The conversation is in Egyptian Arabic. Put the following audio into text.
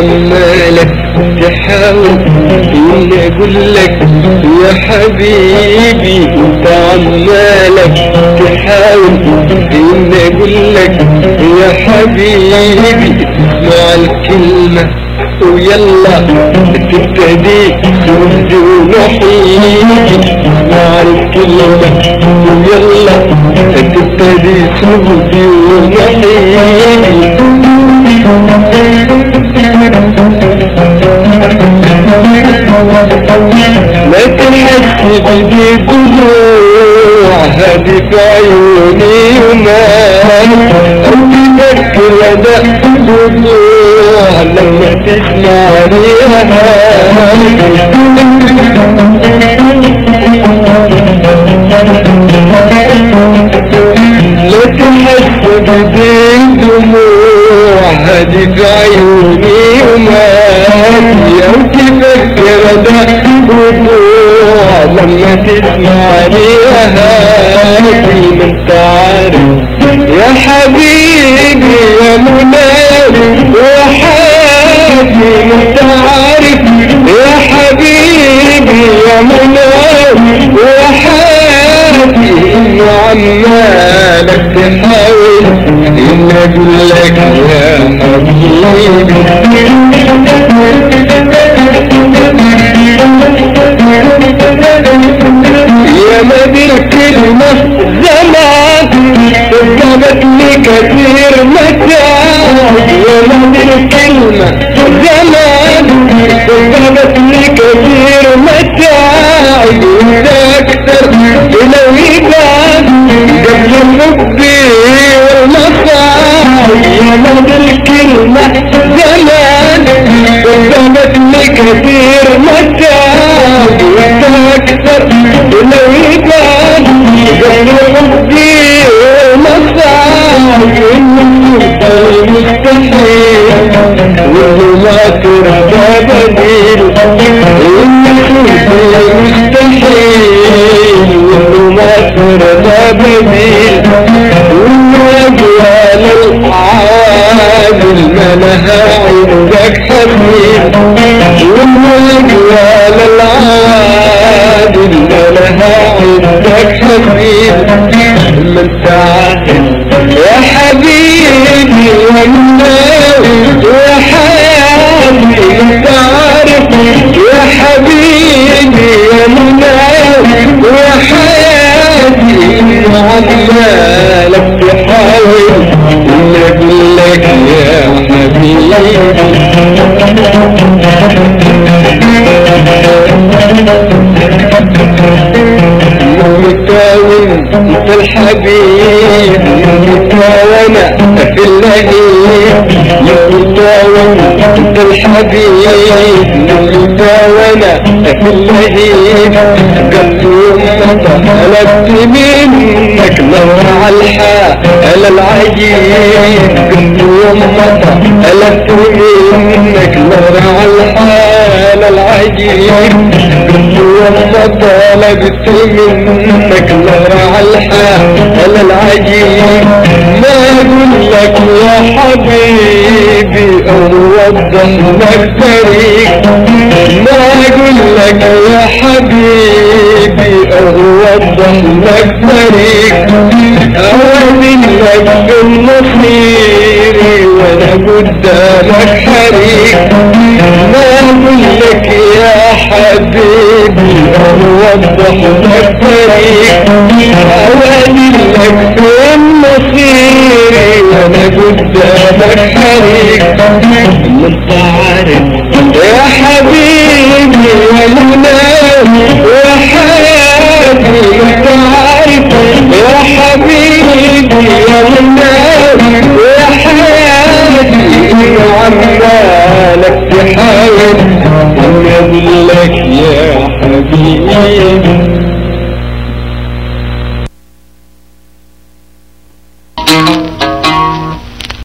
عمالك تحاول ان اقول لك يا حبيبي انت عمالك تحاول ان اقول لك يا حبيبي مع الكلمة ويلا تبتدي تهدي ونحييك مع الكلمة ويلا تبتدي تهدي ونحييك ما تحس بدي دموع هدي في عيوني وما تذكر ده دموع لما تسمعني لا تحس بدي دموع هدي في عيوني وما يا تفكر ده دموع لما تسمعني هادي من تعرف يا حبيبي يا منادي يا حبيبي من تعرف يا حبيبي يا منادي يا حبيبي عمالك تحاول ان اقول لك يا حبيبي يا مدي الكلمة زمان قدمت لي كثير متاع يا مدي الكلمة زمان قدمت لي كثير متاع انت اكثر لو يبان قبل حبي والمصاع يا مدي الكلمة زمان قدمت لي كثير متاع انت اكثر لو يبان قبل حبي والمصاع انت المستحيل وهو ما ترضى بديل انك المستحيل وهو ما ترضى بديل وانه اجوال العادل ما لها عندك حبيب وانه اجوال العادل ما لها عندك حبيب من تعال يا حبيبي يا مناوي يا حبيبي انت عارف يا حبيبي يا مناوي يا حبيبي عمالك تحاول ان اقول لك يا حبيبي متاون انت الحبيب متاونة في اللهيب متاون انت الحبيب متاونة في اللهيب قلت يوم طلبت منك نور على الحال العجيب قلت يوم طلبت منك نور على الحال العجيب قلت يوم طلبت منك نور على الحال العجيب ما اقول لك يا حبيبي اوضح لك طريق ما اقول لك يا حبيبي اوضح لك طريق اوري لك بالمصير وانا قدامك حريق ما اقول لك يا حبيبي اوضح لك طريق اوري لك بالمصير وانا قدامك حريق من تعرف يا حبيبي يا منام يا حبيبي انت عارف يا حبيبي يا منام